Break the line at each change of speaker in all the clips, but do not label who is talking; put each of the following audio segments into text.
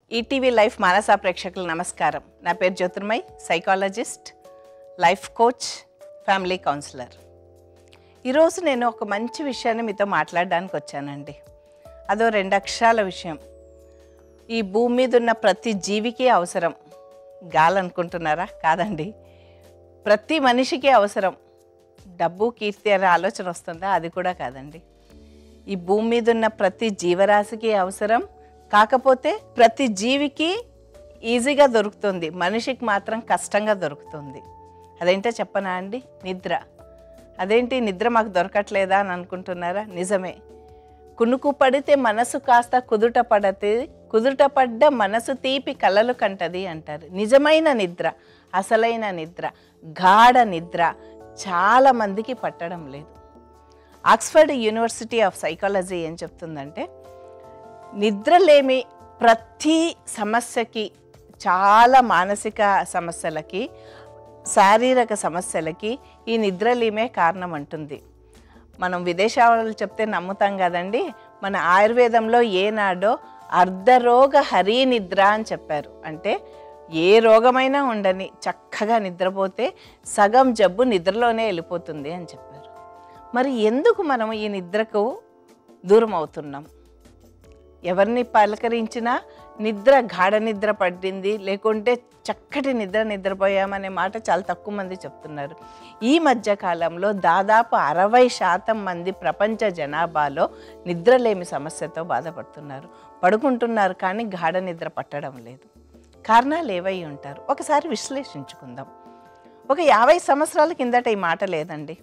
ETV life మానస ప్రేక్షకులు నమస్కారం నా పేరు Jyotirmay psychologist life coach family counsellor ఈరోజు నేను ఒక మంచి విషయాన్ని మీతో మాట్లాడడానికి వచ్చానండి అదో రెండు అక్షరాల విషయం ఈ భూమి మీద ఉన్న ప్రతి జీవికి అవసరం గాలి అనుకుంటున్నారా కాదండి ప్రతి మనిషికి అవసరం డబ్బు కీర్తి అనే ఆలోచన వస్తుందా అది కూడా కాదండి ఈ భూమి మీద ఉన్న ప్రతి జీవరాశికి అవసరం కాకపోతే ప్రతి జీవికి ఈజీగా దొరుకుతుంది మనిషికి మాత్రం కష్టంగా దొరుకుతుంది అదేంటో చెప్పనా అండి నిద్ర అదేంటి నిద్ర మాకు దొరకట్లేదా అని అనుకుంటున్నారా నిజమే కునుకు పడితే మనసు కాస్త కుదుట పడతే కుదుట పడ్డ మనసు తీపి కలలు కంటది అంటారు నిజమైన నిద్ర అసలైన నిద్ర గాఢ నిద్ర చాలా మందికి పట్టడం లేదు ఆక్స్ఫర్డ్ యూనివర్సిటీ ఆఫ్ సైకాలజీ ఏం చెప్తుందంటే నిద్రలేమి ప్రతి సమస్యకి చాలా మానసిక సమస్యలకి శారీరక సమస్యలకి ఈ నిద్రలేమే కారణం అంటుంది మనం విదేశాలు చెప్తే నమ్ముతాం కదండి మన ఆయుర్వేదంలో ఏనాడో అర్ధరోగ హరి నిద్ర అని చెప్పారు అంటే ఏ రోగమైనా ఉండని చక్కగా నిద్రపోతే సగం జబ్బు నిద్రలోనే వెళ్ళిపోతుంది అని చెప్పారు మరి ఎందుకు మనం ఈ నిద్రకు దూరం అవుతున్నాం ఎవరిని పలకరించినా నిద్ర గాఢ నిద్ర పట్టింది లేకుంటే చక్కటి నిద్ర నిద్రపోయామనే మాట చాలా తక్కువ మంది చెప్తున్నారు ఈ మధ్య కాలంలో దాదాపు అరవై శాతం మంది ప్రపంచ జనాభాలో నిద్రలేమి సమస్యతో బాధపడుతున్నారు పడుకుంటున్నారు కానీ గాఢ నిద్ర పట్టడం లేదు కారణాలు ఏవై ఉంటారు ఒకసారి విశ్లేషించుకుందాం ఒక యాభై సంవత్సరాల కిందట ఈ మాట లేదండి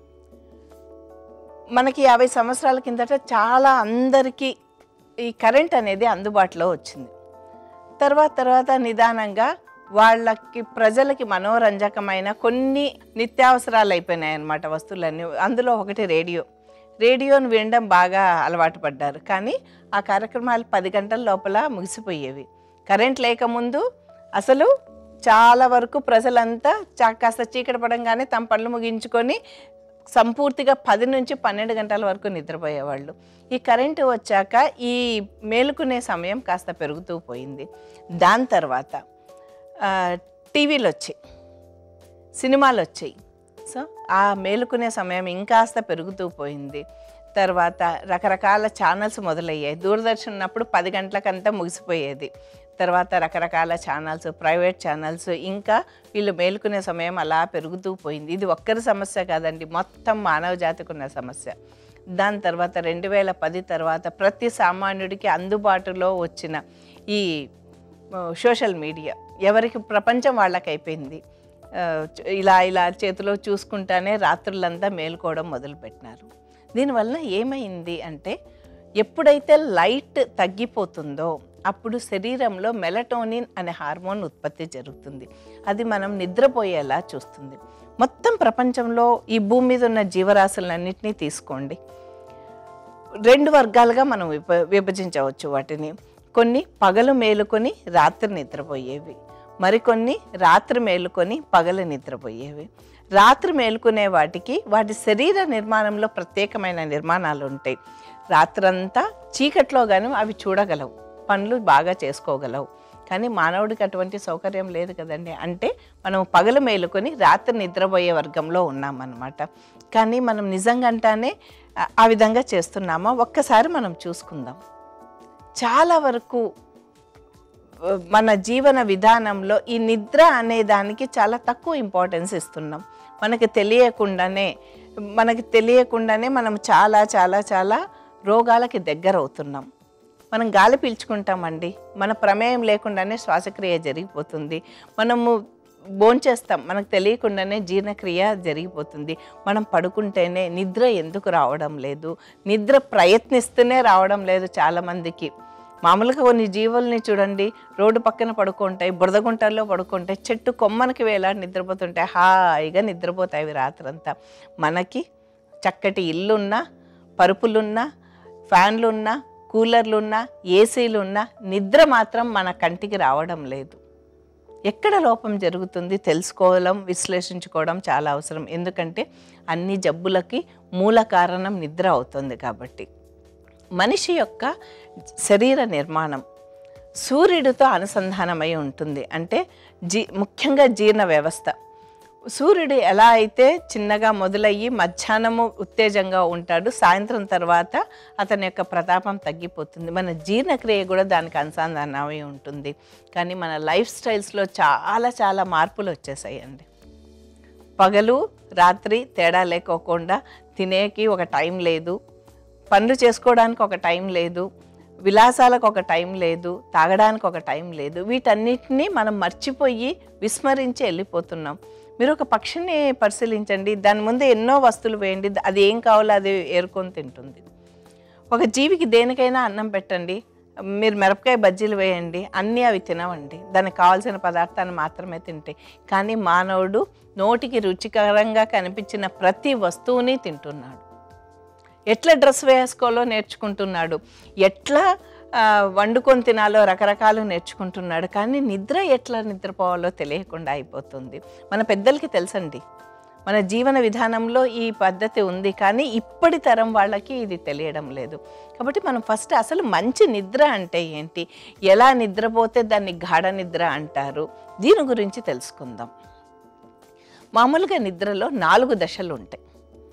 మనకి యాభై సంవత్సరాల కిందట చాలా అందరికీ ఈ కరెంట్ అనేది అందుబాటులో వచ్చింది తర్వాత తర్వాత నిదానంగా వాళ్ళకి ప్రజలకి మనోరంజకమైన కొన్ని నిత్యావసరాలు అయిపోయినాయి అన్నమాట వస్తువులన్నీ అందులో ఒకటి రేడియో రేడియోను వినడం బాగా అలవాటు పడ్డారు కానీ ఆ కార్యక్రమాలు పది గంటల లోపల ముగిసిపోయేవి కరెంట్ లేకముందు అసలు చాలా వరకు ప్రజలంతా చా- కాస్త చీకటి పడంగానే తమ పనులు ముగించుకొని సంపూర్తిగా పది నుంచి పన్నెండు గంటల వరకు నిద్రపోయేవాళ్ళు ఈ కరెంటు వచ్చాక ఈ మేలుకునే సమయం కాస్త పెరుగుతూ పోయింది దాని తర్వాత ఆ, టీవీలు వచ్చాయి సినిమాలు వచ్చాయి సో ఆ మేలుకునే సమయం ఇంకాస్త పెరుగుతూ పోయింది తర్వాత రకరకాల ఛానల్స్ మొదలయ్యాయి దూరదర్శన్ ఉన్నప్పుడు పది గంటలకంతా ముగిసిపోయేది తర్వాత రకరకాల ఛానల్స్ ప్రైవేట్ ఛానల్స్ ఇంకా వీళ్ళు మేలుకునే సమయం అలా పెరుగుతూ పోయింది ఇది ఒక్కరి సమస్య కాదండి మొత్తం మానవ జాతికి ఉన్న సమస్య దాని తర్వాత రెండు వేల పది తర్వాత ప్రతి సామాన్యుడికి అందుబాటులో వచ్చిన ఈ ఆ, సోషల్ మీడియా ఎవరికి ప్రపంచం వాళ్ళకి అయిపోయింది ఆ, చ- ఇలా ఇలా చేతిలో చూసుకుంటానే రాత్రులంతా మేలుకోవడం మొదలుపెట్టినారు దీనివల్ల ఏమైంది అంటే ఎప్పుడైతే లైట్ తగ్గిపోతుందో అప్పుడు శరీరంలో మెలటోనిన్ అనే హార్మోన్ ఉత్పత్తి జరుగుతుంది అది మనం నిద్రపోయేలా చూస్తుంది మొత్తం ప్రపంచంలో ఈ భూమి మీద ఉన్న జీవరాశులన్నింటినీ తీసుకోండి రెండు వర్గాలుగా మనం విభ విభజించవచ్చు వాటిని కొన్ని పగలు మేలుకొని రాత్రి నిద్రపోయేవి మరికొన్ని రాత్రి మేలుకొని పగలు నిద్రపోయేవి రాత్రి మేలుకునే వాటికి వాటి శరీర నిర్మాణంలో ప్రత్యేకమైన నిర్మాణాలు ఉంటాయి రాత్రంతా చీకట్లో కానీ అవి చూడగలవు పనులు బాగా చేసుకోగలవు కానీ మానవుడికి అటువంటి సౌకర్యం లేదు కదండి అంటే మనం పగలు మేలుకొని రాత్రి నిద్రపోయే వర్గంలో ఉన్నామన్నమాట కానీ మనం నిజంగానే ఆ- ఆ విధంగా చేస్తున్నామా ఒక్కసారి మనం చూసుకుందాం చాలా వరకు ఆ, మన జీవన విధానంలో ఈ నిద్ర అనే దానికి చాలా తక్కువ ఇంపార్టెన్స్ ఇస్తున్నాం మనకి తెలియకుండానే మనకి తెలియకుండానే మనం చాలా చాలా చాలా రోగాలకి దగ్గర అవుతున్నాం మనం గాలి పీల్చుకుంటామండి మన ప్రమేయం లేకుండానే శ్వాసక్రియ జరిగిపోతుంది మనము భోంచేస్తాం మనకు తెలియకుండానే జీర్ణక్రియ జరిగిపోతుంది మనం పడుకుంటేనే నిద్ర ఎందుకు రావడం లేదు నిద్ర ప్రయత్నిస్తూనే రావడం లేదు చాలామందికి మామూలుగా కొన్ని జీవుల్ని చూడండి రోడ్డు పక్కన పడుకుంటాయి బురదగుంటల్లో పడుకుంటాయి చెట్టు కొమ్మనికి వేలాడి నిద్రపోతుంటాయి హాయిగా నిద్రపోతాయి అవి రాత్రంతా మనకి చక్కటి ఇల్లున్నా పరుపులున్నా ఫ్యాన్లున్నా కూలర్లున్నా ఏసీలున్నా నిద్ర మాత్రం మన కంటికి రావడం లేదు ఎక్కడ లోపం జరుగుతుంది తెలుసుకోవడం విశ్లేషించుకోవడం చాలా అవసరం ఎందుకంటే అన్ని జబ్బులకి మూల కారణం నిద్ర అవుతుంది కాబట్టి మనిషి యొక్క శరీర నిర్మాణం సూర్యుడితో అనుసంధానమై ఉంటుంది అంటే జీ ముఖ్యంగా జీర్ణ వ్యవస్థ సూర్యుడు ఎలా అయితే చిన్నగా మొదలయ్యి మధ్యాహ్నము ఉత్తేజంగా ఉంటాడు సాయంత్రం తర్వాత అతని యొక్క ప్రతాపం తగ్గిపోతుంది మన జీర్ణక్రియ కూడా దానికి అనుసంధానమై ఉంటుంది కానీ మన లైఫ్ స్టైల్స్లో చాలా చాలా మార్పులు వచ్చేసాయండి పగలు రాత్రి తేడా లేకోకుండా తినేకి ఒక టైం లేదు పనులు చేసుకోవడానికి ఒక టైం లేదు విలాసాలకు ఒక టైం లేదు తాగడానికి ఒక టైం లేదు వీటన్నిటినీ మనం మర్చిపోయి విస్మరించి వెళ్ళిపోతున్నాం మీరు ఒక పక్షిని పరిశీలించండి దాని ముందు ఎన్నో వస్తువులు వేయండి అది ఏం కావాలో అది ఏరుకొని తింటుంది ఒక జీవికి దేనికైనా అన్నం పెట్టండి మీరు మిరపకాయ బజ్జీలు వేయండి అన్నీ అవి తినవండి దానికి కావాల్సిన పదార్థాన్ని మాత్రమే తింటాయి కానీ మానవుడు నోటికి రుచికరంగా కనిపించిన ప్రతి వస్తువుని తింటున్నాడు ఎట్లా డ్రెస్ వేసుకోవాలో నేర్చుకుంటున్నాడు ఎట్లా ఆ, వండుకొని తినాలో రకరకాలు నేర్చుకుంటున్నాడు కానీ నిద్ర ఎట్లా నిద్రపోవాలో తెలియకుండా అయిపోతుంది మన పెద్దలకి తెలుసండి మన జీవన విధానంలో ఈ పద్ధతి ఉంది కానీ ఇప్పటి తరం వాళ్ళకి ఇది తెలియడం లేదు కాబట్టి మనం ఫస్ట్ అసలు మంచి నిద్ర అంటే ఏంటి ఎలా నిద్రపోతే దాన్ని గాఢ నిద్ర అంటారు దీని గురించి తెలుసుకుందాం మామూలుగా నిద్రలో నాలుగు దశలు ఉంటాయి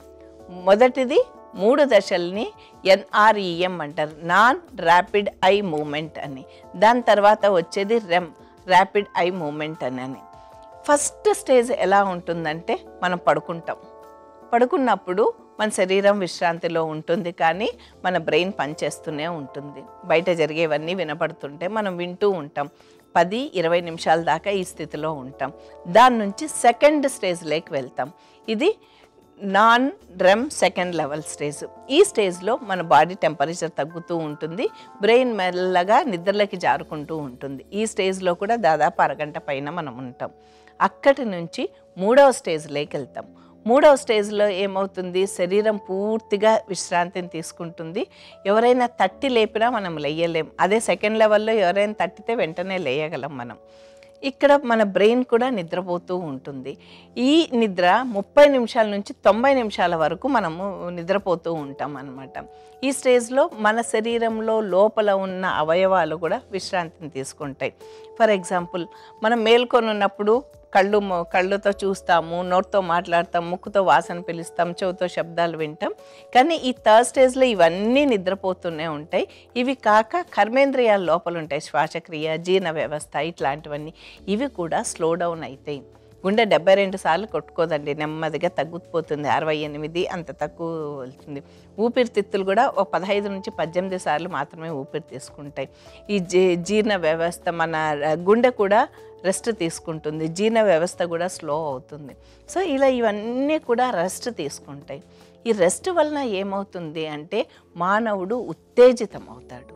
మొదటిది మూడు దశల్ని ఎన్ఆర్ఈఎం అంటారు నాన్ ర్యాపిడ్ ఐ మూమెంట్ అని దాని తర్వాత వచ్చేది రెమ్ ర్యాపిడ్ ఐ మూమెంట్ అని అని ఫస్ట్ స్టేజ్ ఎలా ఉంటుందంటే మనం పడుకుంటాం పడుకున్నప్పుడు మన శరీరం విశ్రాంతిలో ఉంటుంది కానీ మన బ్రెయిన్ పనిచేస్తూనే ఉంటుంది బయట జరిగేవన్నీ వినపడుతుంటే మనం వింటూ ఉంటాం పది ఇరవై నిమిషాల దాకా ఈ స్థితిలో ఉంటాం దాని నుంచి సెకండ్ స్టేజ్లోకి వెళ్తాం ఇది non REM second level stage ఈ స్టేజ్లో మన బాడీ టెంపరేచర్ తగ్గుతూ ఉంటుంది బ్రెయిన్ మెల్లగా నిద్రలోకి జారుకుంటూ ఉంటుంది ఈ స్టేజ్లో కూడా దాదాపు అరగంట పైన మనం ఉంటాం అక్కడి నుంచి మూడవ స్టేజ్లోకి వెళ్తాం మూడవ స్టేజ్లో ఏమవుతుంది శరీరం పూర్తిగా విశ్రాంతిని తీసుకుంటుంది ఎవరైనా తట్టి లేపినా మనం లేయలేం అదే సెకండ్ లెవెల్లో ఎవరైనా తట్టితే వెంటనే లేయగలం మనం ఇక్కడ మన బ్రెయిన్ కూడా నిద్రపోతూ ఉంటుంది ఈ నిద్ర ముప్పై నిమిషాల నుంచి తొంభై నిమిషాల వరకు మనము నిద్రపోతూ ఉంటాం అన్నమాట ఈ స్టేజ్లో మన శరీరంలో లోపల ఉన్న అవయవాలు కూడా విశ్రాంతిని తీసుకుంటాయి ఫర్ ఎగ్జాంపుల్ మనం మేల్కొని ఉన్నప్పుడు కళ్ళు మొ- కళ్ళుతో చూస్తాము నోటితో మాట్లాడతాం ముక్కుతో వాసన పిలుస్తాం చెవుతో శబ్దాలు వింటాం కానీ ఈ థర్డ్ స్టేజ్లో ఇవన్నీ నిద్రపోతూనే ఉంటాయి ఇవి కాక కర్మేంద్రియాల లోపల ఉంటాయి శ్వాసక్రియ జీర్ణ వ్యవస్థ ఇట్లాంటివన్నీ ఇవి కూడా స్లో డౌన్ అవుతాయి గుండె డెబ్బై రెండు సార్లు కొట్టుకోదండి నెమ్మదిగా తగ్గుపోతుంది అరవై ఎనిమిది అంత తక్కువ వెళ్తుంది ఊపిరితిత్తులు కూడా ఒక పదహైదు నుంచి పద్దెనిమిది సార్లు మాత్రమే ఊపిరి తీసుకుంటాయి ఈ జీ జీర్ణ వ్యవస్థ మన ర- గుండె కూడా రెస్ట్ తీసుకుంటుంది జీర్ణ వ్యవస్థ కూడా స్లో అవుతుంది సో ఇలా ఇవన్నీ కూడా రెస్ట్ తీసుకుంటాయి ఈ రెస్ట్ వలన ఏమవుతుంది అంటే మానవుడు ఉత్తేజితం అవుతాడు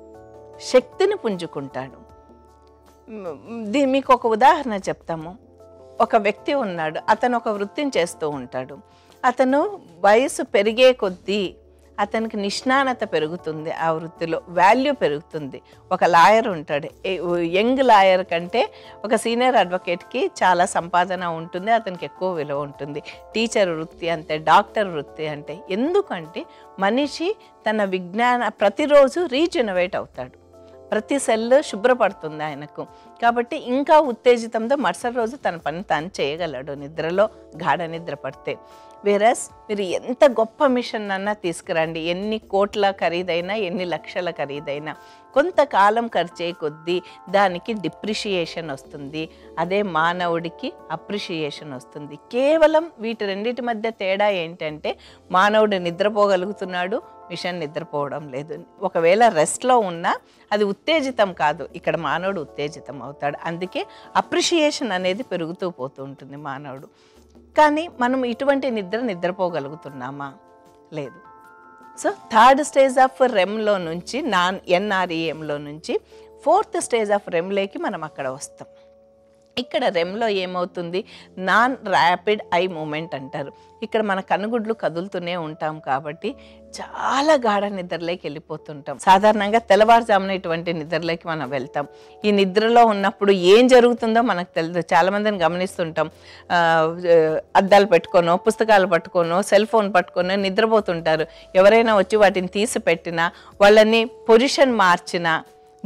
శక్తిని పుంజుకుంటాడు దీ మీకు ఒక ఉదాహరణ చెప్తాము ఒక వ్యక్తి ఉన్నాడు అతను ఒక వృత్తిని చేస్తూ ఉంటాడు అతను వయసు పెరిగే కొద్దీ అతనికి నిష్ణానత పెరుగుతుంది ఆ వృత్తిలో వాల్యూ పెరుగుతుంది ఒక లాయర్ ఉంటాడు ఏ- యంగ్ లాయర్ కంటే ఒక సీనియర్ అడ్వకేట్కి చాలా సంపాదన ఉంటుంది అతనికి ఎక్కువ విలువ ఉంటుంది టీచర్ వృత్తి అంతే డాక్టర్ వృత్తి అంటే ఎందుకంటే మనిషి తన విజ్ఞాన ప్రతిరోజు రీజనరేట్ అవుతాడు ప్రతి సెల్ శుభ్రపడుతుంది ఆయనకు కాబట్టి ఇంకా ఉత్తేజితంతో మరుసటి రోజు తన పని తాను చేయగలడు నిద్రలో గాఢ నిద్ర పడితే వేరస్ మీరు ఎంత గొప్ప మిషన్ అన్నా తీసుకురండి ఎన్ని కోట్ల ఖరీదైనా ఎన్ని లక్షల ఖరీదైనా కొంతకాలం ఖర్చే కొద్దీ దానికి డిప్రిషియేషన్ వస్తుంది అదే మానవుడికి అప్రిషియేషన్ వస్తుంది కేవలం వీటి రెండింటి మధ్య తేడా ఏంటంటే మానవుడు నిద్రపోగలుగుతున్నాడు మిషన్ నిద్రపోవడం లేదు ఒకవేళ రెస్ట్లో ఉన్నా అది ఉత్తేజితం కాదు ఇక్కడ మానవుడు ఉత్తేజితం అవుతాడు అందుకే అప్రిషియేషన్ అనేది పెరుగుతూ పోతూ ఉంటుంది మానవుడు కానీ మనం ఇటువంటి నిద్ర నిద్రపోగలుగుతున్నామా లేదు సో థర్డ్ స్టేజ్ ఆఫ్ రెమ్లో నుంచి నాన్ ఎన్ఆర్ఈఎంలో నుంచి ఫోర్త్ స్టేజ్ ఆఫ్ రెమ్లోకి మనం అక్కడ వస్తాం ఇక్కడ రెమ్లో ఏమవుతుంది నాన్ ర్యాపిడ్ ఐ మూమెంట్ అంటారు ఇక్కడ మన కనుగుడ్లు కదులుతూనే ఉంటాం కాబట్టి చాలా గాఢ నిద్రలోకి వెళ్ళిపోతుంటాం సాధారణంగా తెల్లవారుజామున ఇటువంటి నిద్రలోకి మనం వెళ్తాం ఈ నిద్రలో ఉన్నప్పుడు ఏం జరుగుతుందో మనకు తెలియదు చాలామందిని గమనిస్తుంటాం ఆ, అద్దాలు పెట్టుకోనో పుస్తకాలు పట్టుకోనో సెల్ ఫోన్ పట్టుకోనో నిద్రపోతుంటారు ఎవరైనా వచ్చి వాటిని తీసి పెట్టినా వాళ్ళని పొజిషన్ మార్చినా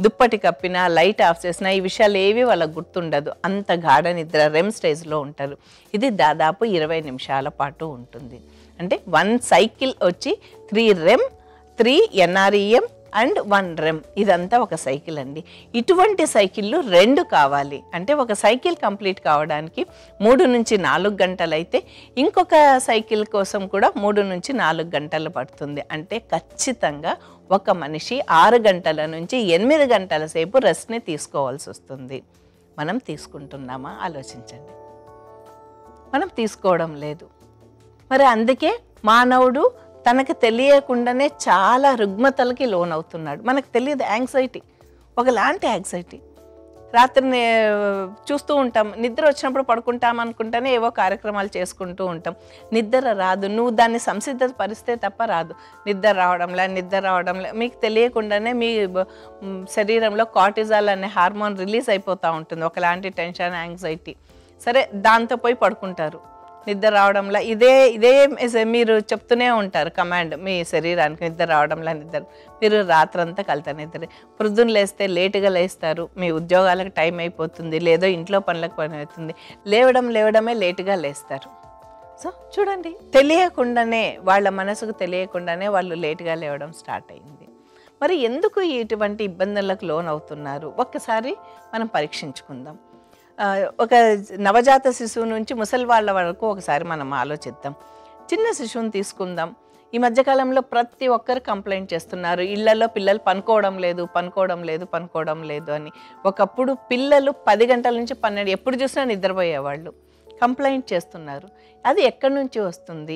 దుప్పటి కప్పినా లైట్ ఆఫ్ చేసినా ఈ విషయాలు ఏవి వాళ్ళకి గుర్తుండదు అంత గాఢ నిద్ర రెమ్ స్టేజ్లో ఉంటారు ఇది దాదాపు ఇరవై నిమిషాల పాటు ఉంటుంది అంటే వన్ సైకిల్ వచ్చి three REM three NREM and one REM ఇదంతా ఒక సైకిల్ అండి ఇటువంటి సైకిళ్ళు రెండు కావాలి అంటే ఒక సైకిల్ కంప్లీట్ కావడానికి మూడు నుంచి నాలుగు గంటలు అయితే ఇంకొక సైకిల్ కోసం కూడా మూడు నుంచి నాలుగు గంటలు పడుతుంది అంటే ఖచ్చితంగా ఒక మనిషి ఆరు గంటల నుంచి ఎనిమిది గంటల సేపు రెస్ట్ని తీసుకోవాల్సి వస్తుంది మనం తీసుకుంటున్నామా ఆలోచించండి మనం తీసుకోవడం లేదు మరి అందుకే మానవుడు తనకు తెలియకుండానే చాలా రుగ్మతలకి లోన్ అవుతున్నాడు మనకు తెలియదు యాంగ్జైటీ ఒకలాంటి యాంగ్జైటీ రాత్రి నే- చూస్తూ ఉంటాం నిద్ర వచ్చినప్పుడు పడుకుంటాం అనుకుంటేనే ఏవో కార్యక్రమాలు చేసుకుంటూ ఉంటాం నిద్ర రాదు నువ్వు దాన్ని సంసిద్ధత పరిస్తే తప్ప రాదు నిద్ర రావడంలే నిద్ర రావడంలే మీకు తెలియకుండానే మీ బ- మ్, శరీరంలో కార్టిజాల్ అనే హార్మోన్ రిలీజ్ అయిపోతూ ఉంటుంది ఒకలాంటి టెన్షన్ యాంగ్జైటీ సరే దాంతో పోయి పడుకుంటారు నిద్ర రావడంలో ఇదే ఇదే మెసే- మీరు చెప్తూనే ఉంటారు కమాండ్ మీ శరీరానికి నిద్ర రావడంలో నిద్ర మీరు రాత్రంతా కలుతా నిద్ర ప్రొద్దున లేస్తే లేటుగా లేస్తారు మీ ఉద్యోగాలకు టైం అయిపోతుంది లేదో ఇంట్లో పనులకు పని అవుతుంది లేవడం లేవడమే లేటుగా లేస్తారు సో చూడండి తెలియకుండానే వాళ్ళ మనసుకు తెలియకుండానే వాళ్ళు లేటుగా లేవడం స్టార్ట్ అయింది మరి ఎందుకు ఇటువంటి ఇబ్బందులకు లోన్ అవుతున్నారు ఒక్కసారి మనం పరీక్షించుకుందాం ఆ, ఒక నవజాత శిశువు నుంచి ముసలి వాళ్ళ వరకు ఒకసారి మనం ఆలోచిద్దాం చిన్న శిశువుని తీసుకుందాం ఈ మధ్యకాలంలో ప్రతి ఒక్కరు కంప్లైంట్ చేస్తున్నారు ఇళ్లలో పిల్లలు పనుకోవడం లేదు పనుకోవడం లేదు పనుకోవడం లేదు అని ఒకప్పుడు పిల్లలు పది గంటల నుంచి పన్నెండు ఎప్పుడు చూసినా నిద్రపోయేవాళ్ళు కంప్లైంట్ చేస్తున్నారు అది ఎక్కడి నుంచి వస్తుంది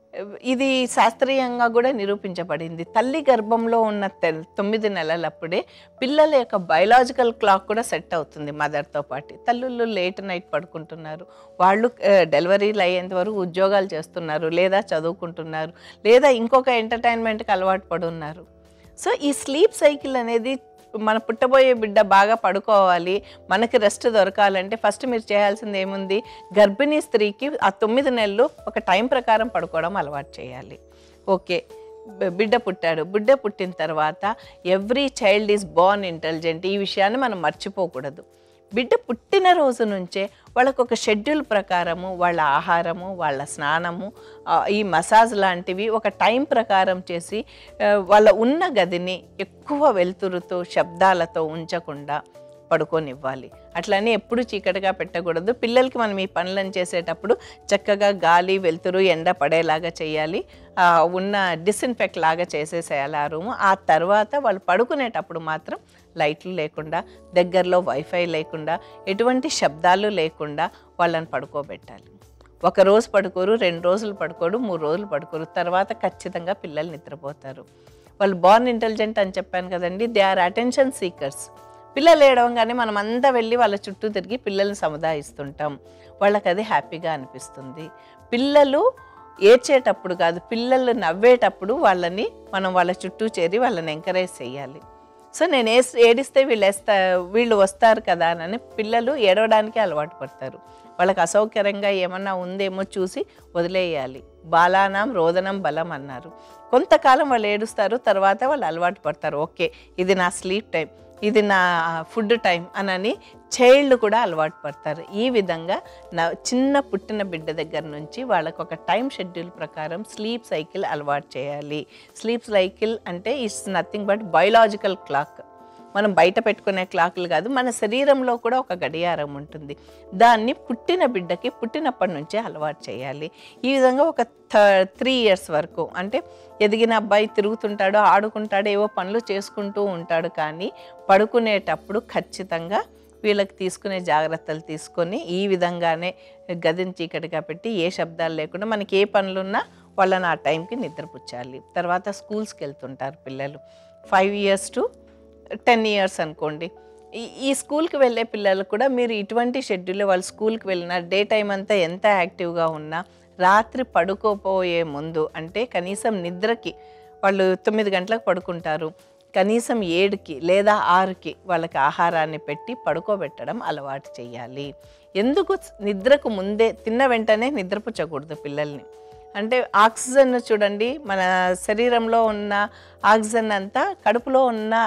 ఇది శాస్త్రీయంగా కూడా నిరూపించబడింది తల్లి గర్భంలో ఉన్న తెల్- తొమ్మిది నెలలప్పుడే పిల్లల యొక్క బయలాజికల్ క్లాక్ కూడా సెట్ అవుతుంది మదర్తో పాటు తల్లుళ్ళు లేట్ నైట్ పడుకుంటున్నారు వాళ్ళు ఆ, డెలివరీలు అయ్యేంత వరకు ఉద్యోగాలు చేస్తున్నారు లేదా చదువుకుంటున్నారు లేదా ఇంకొక ఎంటర్టైన్మెంట్కి అలవాటు పడి ఉన్నారు సో ఈ స్లీప్ సైకిల్ అనేది మన పుట్టబోయే బిడ్డ బాగా పడుకోవాలి మనకి రెస్ట్ దొరకాలంటే ఫస్ట్ మీరు చేయాల్సింది ఏముంది గర్భిణీ స్త్రీకి ఆ తొమ్మిది నెలలు ఒక టైం ప్రకారం పడుకోవడం అలవాటు చేయాలి ఓకే బ- బిడ్డ పుట్టాడు బిడ్డ పుట్టిన తర్వాత every child is born intelligent ఈ విషయాన్ని మనం మర్చిపోకూడదు బిడ్డ పుట్టిన రోజు నుంచే వాళ్ళకు ఒక షెడ్యూల్ ప్రకారము వాళ్ళ ఆహారము వాళ్ళ స్నానము ఆ, ఈ మసాజ్ లాంటివి ఒక టైం ప్రకారం చేసి ఆ, వాళ్ళ ఉన్న గదిని ఎక్కువ వెలుతురుతో శబ్దాలతో ఉంచకుండా పడుకోనివ్వాలి అట్లని ఎప్పుడు చీకటిగా పెట్టకూడదు పిల్లలకి మనం ఈ పనులను చేసేటప్పుడు చక్కగా గాలి వెలుతురు ఎండ పడేలాగా చేయాలి ఆ, ఉన్న డిస్ఇన్ఫెక్ట్ లాగా చేసేసేయాలి ఆ రూము ఆ తర్వాత వాళ్ళు పడుకునేటప్పుడు మాత్రం లైట్లు లేకుండా దగ్గరలో వైఫై లేకుండా ఎటువంటి శబ్దాలు లేకుండా వాళ్ళని పడుకోబెట్టాలి ఒక రోజు పడుకోరు రెండు రోజులు పడుకోరు మూడు రోజులు పడుకోరు తర్వాత ఖచ్చితంగా పిల్లలు నిద్రపోతారు వాళ్ళు బార్న్ ఇంటెలిజెంట్ అని చెప్పాను కదండి దే ఆర్ అటెన్షన్ సీకర్స్ పిల్లలు ఏడవంగానే మనం అంతా వెళ్ళి వాళ్ళ చుట్టూ తిరిగి పిల్లల్ని సముదాయిస్తుంటాం వాళ్ళకి అది హ్యాపీగా అనిపిస్తుంది పిల్లలు ఏడ్చేటప్పుడు కాదు పిల్లలు నవ్వేటప్పుడు వాళ్ళని మనం వాళ్ళ చుట్టూ చేరి వాళ్ళని ఎంకరేజ్ చేయాలి సో నేను ఏ ఏడిస్తే వీళ్ళు వేస్తా వీళ్ళు వస్తారు కదా అని పిల్లలు ఏడవడానికి అలవాటు పడతారు వాళ్ళకి అసౌకర్యంగా ఏమన్నా ఉందేమో చూసి వదిలేయాలి బాలానం రోదనం బలం అన్నారు కొంతకాలం వాళ్ళు ఏడుస్తారు తర్వాత వాళ్ళు అలవాటు పడతారు ఓకే ఇది నా స్లీప్ టైం ఇది నా ఫుడ్ టైం అనని చైల్డ్ కూడా అలవాటు పడతారు ఈ విధంగా నా చిన్న పుట్టిన బిడ్డ దగ్గర నుంచి వాళ్ళకు ఒక టైం షెడ్యూల్ ప్రకారం స్లీప్ సైకిల్ అలవాటు చేయాలి స్లీప్ సైకిల్ అంటే it's nothing but biological clock మనం బయట పెట్టుకునే క్లాకులు కాదు మన శరీరంలో కూడా ఒక గడియారం ఉంటుంది దాన్ని పుట్టిన బిడ్డకి పుట్టినప్పటి నుంచే అలవాటు చేయాలి ఈ విధంగా ఒక త్రీ ఇయర్స్ వరకు అంటే ఎదిగిన అబ్బాయి తిరుగుతుంటాడు ఆడుకుంటాడు ఏవో పనులు చేసుకుంటూ ఉంటాడు కానీ పడుకునేటప్పుడు ఖచ్చితంగా వీళ్ళకి తీసుకునే జాగ్రత్తలు తీసుకొని ఈ విధంగానే గదిని చీకటిగా పెట్టి ఏ శబ్దాలు లేకుండా మనకి ఏ పనులున్నా వాళ్ళని ఆ టైంకి నిద్రపుచ్చాలి తర్వాత స్కూల్స్కి వెళ్తుంటారు పిల్లలు five years to ten years అనుకోండి ఈ ఈ స్కూల్కి వెళ్ళే పిల్లలు కూడా మీరు ఇటువంటి షెడ్యూల్ వాళ్ళు స్కూల్కి వెళ్ళినా డే టైం అంతా ఎంత యాక్టివ్గా ఉన్నా రాత్రి పడుకోపోయే ముందు అంటే కనీసం నిద్రకి వాళ్ళు తొమ్మిది గంటలకు పడుకుంటారు కనీసం ఏడుకి లేదా ఆరుకి వాళ్ళకి ఆహారాన్ని పెట్టి పడుకోబెట్టడం అలవాటు చేయాలి ఎందుకు నిద్రకు ముందే తిన్న వెంటనే నిద్రపుచ్చకూడదు పిల్లల్ని అంటే ఆక్సిజన్ చూడండి మన శరీరంలో ఉన్న ఆక్సిజన్ అంతా కడుపులో ఉన్న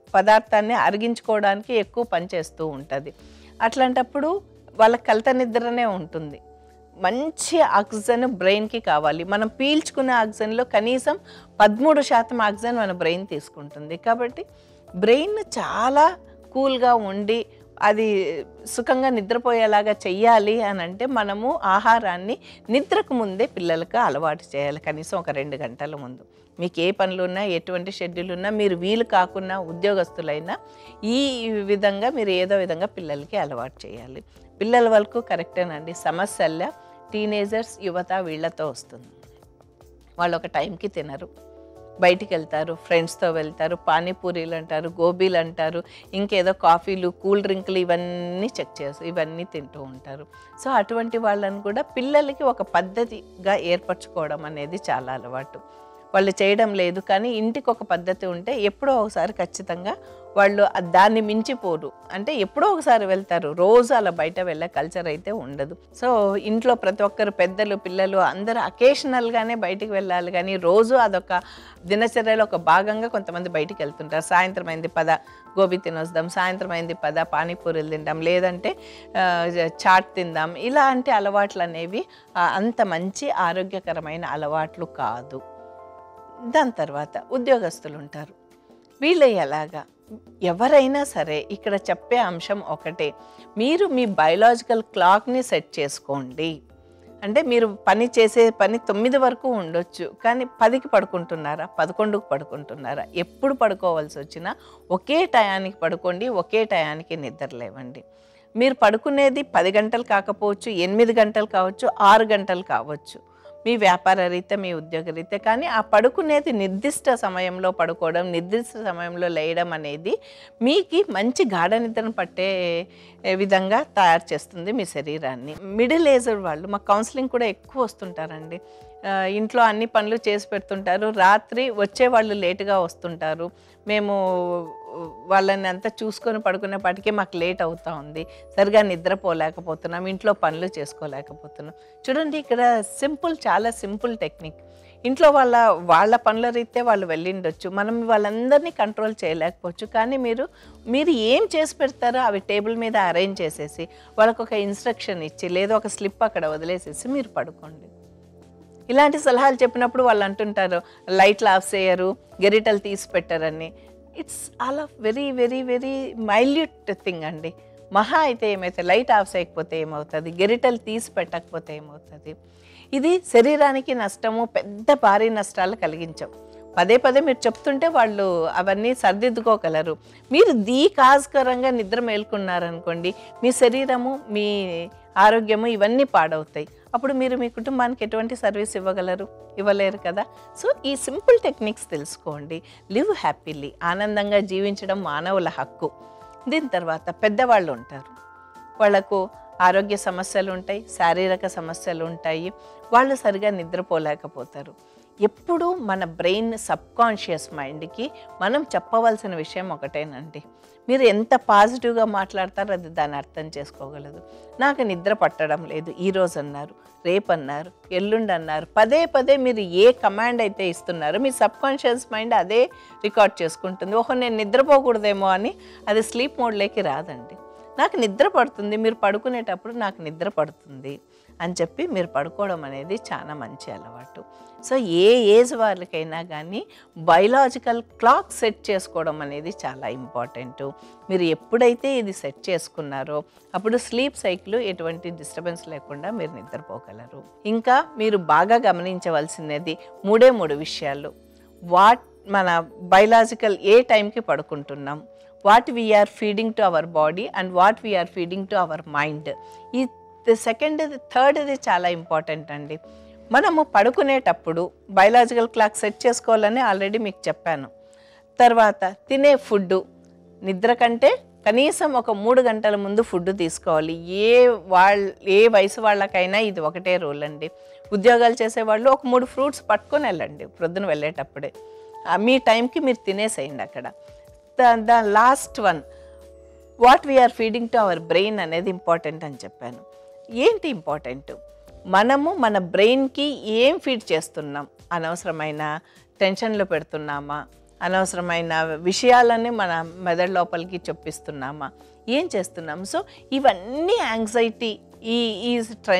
పదార్థాన్ని అరిగించుకోవడానికి ఎక్కువ పనిచేస్తూ ఉంటుంది అట్లాంటప్పుడు వాళ్ళకి కలత నిద్రనే ఉంటుంది మంచి ఆక్సిజన్ బ్రెయిన్కి కావాలి మనం పీల్చుకునే ఆక్సిజన్లో కనీసం పదమూడు శాతం ఆక్సిజన్ మన బ్రెయిన్ తీసుకుంటుంది కాబట్టి బ్రెయిన్ చాలా కూల్గా ఉండి అది సుఖంగా నిద్రపోయేలాగా చెయ్యాలి అని అంటే మనము ఆహారాన్ని నిద్రకు ముందే పిల్లలకు అలవాటు చేయాలి కనీసం ఒక రెండు గంటల ముందు మీకు ఏ పనులు ఉన్నా ఎటువంటి షెడ్యూల్ ఉన్నా మీరు వీలు కాకున్నా ఉద్యోగస్తులైనా ఈ విధంగా మీరు ఏదో విధంగా పిల్లలకి అలవాటు చేయాలి పిల్లల వరకు కరెక్టేనండి సమస్యల టీనేజర్స్ యువత వీళ్ళతో వస్తుంది వాళ్ళు ఒక టైంకి తినరు బయటికి వెళ్తారు ఫ్రెండ్స్తో వెళ్తారు పానీపూరీలు అంటారు గోబీలు అంటారు ఇంకేదో కాఫీలు కూల్ డ్రింకులు ఇవన్నీ చెక్ చేస్తారు ఇవన్నీ తింటూ ఉంటారు సో అటువంటి వాళ్ళని కూడా పిల్లలకి ఒక పద్ధతిగా ఏర్పరచుకోవడం అనేది చాలా అలవాటు వాళ్ళు చేయడం లేదు కానీ ఇంటికి ఒక పద్ధతి ఉంటే ఎప్పుడో ఒకసారి ఖచ్చితంగా వాళ్ళు ఆ దాన్ని మించిపోరు అంటే ఎప్పుడో ఒకసారి వెళ్తారు రోజు అలా బయట వెళ్ళే కల్చర్ అయితే ఉండదు సో ఇంట్లో ప్రతి ఒక్కరు పెద్దలు పిల్లలు అందరూ అకేషనల్గానే బయటికి వెళ్ళాలి కానీ రోజు అదొక దినచర్యలో ఒక భాగంగా కొంతమంది బయటికి వెళ్తుంటారు సాయంత్రం అయింది పద గోబీ తినొద్దాం సాయంత్రం అయింది పద పానీపూరీలు తిందాం లేదంటే ఆ, చాట్ తిందాం ఇలాంటి అలవాట్లు అనేవి ఆ, అంత మంచి ఆరోగ్యకరమైన అలవాట్లు కాదు దాని తర్వాత ఉద్యోగస్తులు ఉంటారు వీళ్ళు ఎలాగా ఎవరైనా సరే ఇక్కడ చెప్పే అంశం ఒకటే మీరు మీ బయలాజికల్ క్లాక్ని సెట్ చేసుకోండి అంటే మీరు పని చేసే పని తొమ్మిది వరకు ఉండొచ్చు కానీ పదికి పడుకుంటున్నారా పదకొండుకు పడుకుంటున్నారా ఎప్పుడు పడుకోవాల్సి వచ్చినా ఒకే టయానికి పడుకోండి ఒకే టయానికి నిద్ర లేవండి మీరు పడుకునేది పది గంటలు కాకపోవచ్చు ఎనిమిది గంటలు కావచ్చు ఆరు గంటలు కావచ్చు మీ వ్యాపార రీత్యా మీ ఉద్యోగ రీత్యా కానీ ఆ పడుకునేది నిర్దిష్ట సమయంలో పడుకోవడం నిర్దిష్ట సమయంలో లేయడం అనేది మీకు మంచి గాఢ నిద్రను పట్టే ఏ, విధంగా తయారు చేస్తుంది మీ శరీరాన్ని మిడిల్ ఏజ్డ్ వాళ్ళు మా కౌన్సిలింగ్ కూడా ఎక్కువ వస్తుంటారండి ఆ, ఇంట్లో అన్ని పనులు చేసి పెడుతుంటారు రాత్రి వచ్చే వాళ్ళు లేటుగా వస్తుంటారు మేము వాళ్ళని అంతా చూసుకొని పడుకునేపాటికి మాకు లేట్ అవుతా ఉంది సరిగా నిద్రపోలేకపోతున్నాం ఇంట్లో పనులు చేసుకోలేకపోతున్నాం చూడండి ఇక్కడ సింపుల్ చాలా సింపుల్ టెక్నిక్ ఇంట్లో వాళ్ళ వాళ్ళ పనుల రీత్యా వాళ్ళు వెళ్ళిండొచ్చు మనం వాళ్ళందరినీ కంట్రోల్ చేయలేకపోవచ్చు కానీ మీరు మీరు ఏం చేసి పెడతారో అవి టేబుల్ మీద అరేంజ్ చేసేసి వాళ్ళకు ఒక ఇన్స్ట్రక్షన్ ఇచ్చి లేదా ఒక స్లిప్ అక్కడ వదిలేసేసి మీరు పడుకోండి ఇలాంటి సలహాలు చెప్పినప్పుడు వాళ్ళు అంటుంటారు లైట్లు ఆఫ్ చేయరు గెరిటలు తీసి పెట్టరని it's all of very very very minute thing అండి మహా అయితే ఏమైతే లైట్ ఆఫ్ చేయకపోతే ఏమవుతుంది గెరిటలు తీసి పెట్టకపోతే ఏమవుతుంది ఇది శరీరానికి నష్టము పెద్ద భారీ నష్టాలు కలిగించవు పదే పదే మీరు చెప్తుంటే వాళ్ళు అవన్నీ సర్దిద్దుకోగలరు మీరు దీకాస్కరంగా నిద్ర మేల్కొన్నారనుకోండి మీ శరీరము మీ ఆరోగ్యము ఇవన్నీ పాడవుతాయి అప్పుడు మీరు మీ కుటుంబానికి ఎటువంటి సర్వీస్ ఇవ్వగలరు ఇవ్వలేరు కదా సో ఈ సింపుల్ టెక్నిక్స్ తెలుసుకోండి లివ్ హ్యాపీలీ ఆనందంగా జీవించడం మానవుల హక్కు దీని తర్వాత పెద్దవాళ్ళు ఉంటారు వాళ్ళకు ఆరోగ్య సమస్యలు ఉంటాయి శారీరక సమస్యలు ఉంటాయి వాళ్ళు సరిగా నిద్రపోలేకపోతారు ఎప్పుడూ మన బ్రెయిన్ సబ్కాన్షియస్ మైండ్కి మనం చెప్పవలసిన విషయం ఒకటేనండి మీరు ఎంత పాజిటివ్గా మాట్లాడతారో అది దాన్ని అర్థం చేసుకోగలదు నాకు నిద్ర పట్టడం లేదు ఈ రోజు అన్నారు రేపు అన్నారు ఎల్లుండి అన్నారు పదే పదే మీరు ఏ కమాండ్ అయితే ఇస్తున్నారో మీ సబ్కాన్షియస్ మైండ్ అదే రికార్డ్ చేసుకుంటుంది ఓహో నేను నిద్రపోకూడదేమో అని అది స్లీప్ మోడ్లోకి రాదండి నాకు నిద్ర పడుతుంది మీరు పడుకునేటప్పుడు నాకు నిద్ర పడుతుంది అని చెప్పి మీరు పడుకోవడం అనేది చాలా మంచి అలవాటు సో ఏ ఏజ్ వాళ్ళకైనా కానీ బయలాజికల్ క్లాక్ సెట్ చేసుకోవడం అనేది చాలా ఇంపార్టెంట్ మీరు ఎప్పుడైతే ఇది సెట్ చేసుకున్నారో అప్పుడు స్లీప్ సైకిల్ ఎటువంటి డిస్టర్బెన్స్ లేకుండా మీరు నిద్రపోగలరు ఇంకా మీరు బాగా గమనించవలసినది మూడే మూడు విషయాలు వాట్ మన బయలాజికల్ ఏ టైంకి పడుకుంటున్నాం what we are feeding to our body and what we are feeding to our mind ఈ సెకండ్ థర్డ్ ఇది చాలా ఇంపార్టెంట్ అండి మనము పడుకునేటప్పుడు బయలాజికల్ క్లాక్ సెట్ చేసుకోవాలని ఆల్రెడీ మీకు చెప్పాను తర్వాత తినే ఫుడ్ నిద్ర కంటే కనీసం ఒక మూడు గంటల ముందు ఫుడ్ తీసుకోవాలి ఏ వాళ్ళ ఏ వయసు వాళ్ళకైనా ఇది ఒకటే రూల్ అండి ఉద్యోగాలు చేసేవాళ్ళు ఒక మూడు ఫ్రూట్స్ పట్టుకొని వెళ్ళండి ప్రొద్దున వెళ్ళేటప్పుడే ఆ, మీ టైంకి మీరు తినేసేయండి అక్కడ the last one what we are feeding to our brain అనేది ఇంపార్టెంట్ అని చెప్పాను ఏంటి ఇంపార్టెంట్ మనము మన బ్రెయిన్కి ఏం ఫీడ్ చేస్తున్నాం అనవసరమైన టెన్షన్లో పెడుతున్నామా అనవసరమైన విషయాలన్నీ మన మెదడు లోపలికి చొప్పిస్తున్నామా ఏం చేస్తున్నాం సో ఇవన్నీ యాంగ్జైటీ ఈ ఈ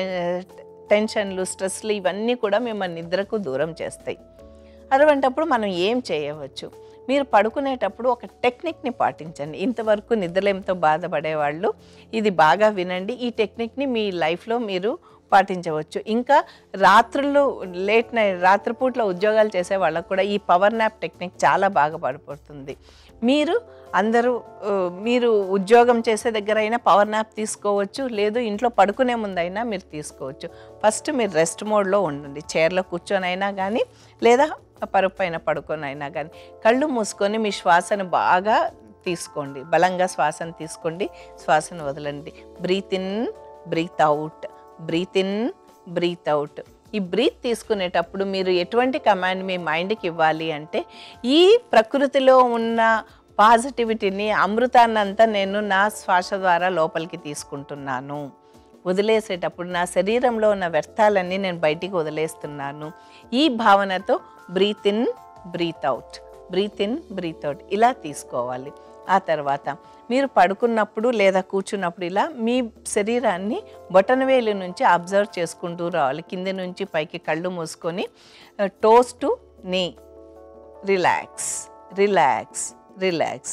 టెన్షన్లు స్ట్రెస్లు ఇవన్నీ కూడా మిమ్మల్ని నిద్రకు దూరం చేస్తాయి అటువంటప్పుడు మనం ఏం చేయవచ్చు మీరు పడుకునేటప్పుడు ఒక టెక్నిక్ని పాటించండి ఇంతవరకు నిద్రలేమితో బాధపడేవాళ్ళు ఇది బాగా వినండి ఈ టెక్నిక్ని మీ లైఫ్లో మీరు పాటించవచ్చు ఇంకా రాత్రులు లేట్ నైట్ రాత్రిపూట్ల ఉద్యోగాలు చేసే వాళ్ళకు కూడా ఈ పవర్ నాప్ టెక్నిక్ చాలా బాగా పడిపోతుంది మీరు అందరూ ఆ, మీరు ఉద్యోగం చేసే దగ్గర అయినా పవర్ నాప్ తీసుకోవచ్చు లేదు ఇంట్లో పడుకునే ముందైనా మీరు తీసుకోవచ్చు ఫస్ట్ మీరు రెస్ట్ మోడ్లో ఉండండి చైర్లో కూర్చొని అయినా కానీ లేదా పరుపు పైన పడుకొని అయినా కానీ కళ్ళు మూసుకొని మీ శ్వాసను బాగా తీసుకోండి బలంగా శ్వాసను తీసుకోండి శ్వాసను వదలండి breath in breath out breath in breath out ఈ బ్రీత్ తీసుకునేటప్పుడు మీరు ఎటువంటి కమాండ్ మీ మైండ్కి ఇవ్వాలి అంటే ఈ ప్రకృతిలో ఉన్న పాజిటివిటీని అమృతాన్నంతా నేను నా శ్వాస ద్వారా లోపలికి తీసుకుంటున్నాను వదిలేసేటప్పుడు నా శరీరంలో ఉన్న వ్యర్థాలన్నీ నేను బయటికి వదిలేస్తున్నాను ఈ భావనతో breath in breath out breath in breath out ఇలా తీసుకోవాలి ఆ తర్వాత మీరు పడుకున్నప్పుడు లేదా కూర్చున్నప్పుడు ఇలా మీ శరీరాన్ని బొటనవేలు నుంచి అబ్జర్వ్ చేసుకుంటూ రావాలి కింది నుంచి పైకి కళ్ళు మూసుకొని toes to knee relax relax relax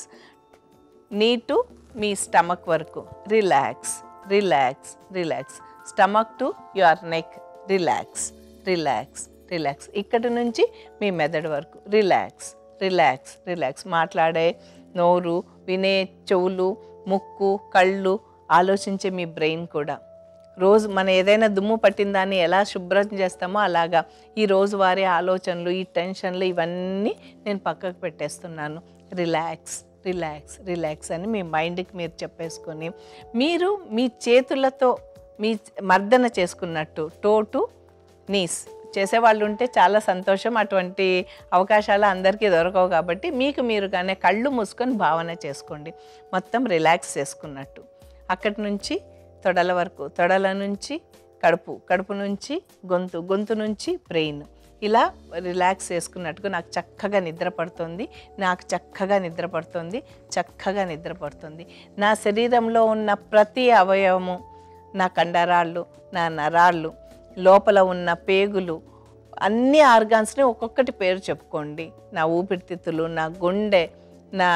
knee to మీ స్టమక్ వరకు relax relax relax stomach to your neck relax relax relax ఇక్కడి నుంచి మీ మెదడు వరకు రిలాక్స్ రిలాక్స్ రిలాక్స్ మాట్లాడే నోరు వినే చెవులు ముక్కు కళ్ళు ఆలోచించే మీ బ్రెయిన్ కూడా రోజు మన ఏదైనా దుమ్ము పట్టిన దాన్ని ఎలా శుభ్రం చేస్తామో అలాగా ఈ రోజువారీ ఆలోచనలు ఈ టెన్షన్లు ఇవన్నీ నేను పక్కకు పెట్టేస్తున్నాను రిలాక్స్ రిలాక్స్ రిలాక్స్ అని మీ మైండ్కి మీరు చెప్పేసుకొని మీరు మీ చేతులతో మీ మర్దన చేసుకున్నట్టు టోటు నీస్ చేసేవాళ్ళు ఉంటే చాలా సంతోషం అటువంటి అవకాశాలు అందరికీ దొరకవు కాబట్టి మీకు మీరుగానే కళ్ళు మూసుకొని భావన చేసుకోండి మొత్తం రిలాక్స్ చేసుకున్నట్టు అక్కడి నుంచి తొడల వరకు తొడల నుంచి కడుపు కడుపు నుంచి గొంతు గొంతు నుంచి బ్రెయిన్ ఇలా రిలాక్స్ చేసుకున్నట్టుగా నాకు చక్కగా నిద్ర పడుతుంది నాకు చక్కగా నిద్ర పడుతుంది చక్కగా నిద్ర పడుతుంది నా శరీరంలో ఉన్న ప్రతి అవయవము నా కండరాళ్ళు నా నరాళ్ళు లోపల ఉన్న పేగులు అన్ని ఆర్గాన్స్ని ఒక్కొక్కటి పేరు చెప్పుకోండి నా ఊపిరితిత్తులు నా గుండె నా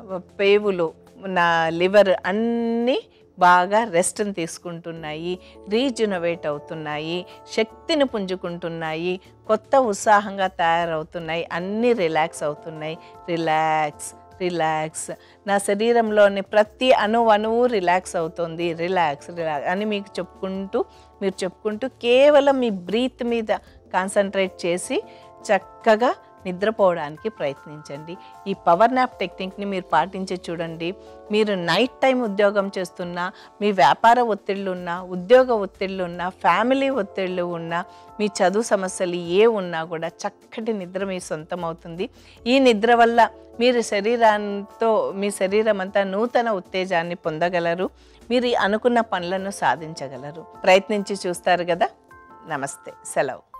పేవులు నా లివర్ అన్నీ బాగా రెస్ట్ని తీసుకుంటున్నాయి రీజునవేట్ అవుతున్నాయి శక్తిని పుంజుకుంటున్నాయి కొత్త ఉత్సాహంగా తయారవుతున్నాయి అన్నీ రిలాక్స్ అవుతున్నాయి రిలాక్స్ రిలాక్స్ నా శరీరంలోని ప్రతి అణు అణువు రిలాక్స్ అవుతుంది రిలాక్స్ రిలాక్స్ అని మీకు చెప్పుకుంటూ మీరు చెప్పుకుంటూ కేవలం మీ బ్రీత్ మీద కాన్సన్ట్రేట్ చేసి చక్కగా నిద్రపోవడానికి ప్రయత్నించండి ఈ పవర్ నాప్ టెక్నిక్ని మీరు పాటించి చూడండి మీరు నైట్ టైం ఉద్యోగం చేస్తున్నా మీ వ్యాపార ఒత్తిళ్ళు ఉన్నా ఉద్యోగ ఒత్తిళ్ళు ఉన్నా ఫ్యామిలీ ఒత్తిళ్ళు ఉన్నా మీ చదువు సమస్యలు ఏ ఉన్నా కూడా చక్కటి నిద్ర మీ సొంతం అవుతుంది ఈ నిద్ర వల్ల మీరు శరీరంతో మీ శరీరం అంతా నూతన ఉత్తేజాన్ని పొందగలరు మీరు ఈ అనుకున్న పనులను సాధించగలరు ప్రయత్నించి చూస్తారు కదా నమస్తే సెలవు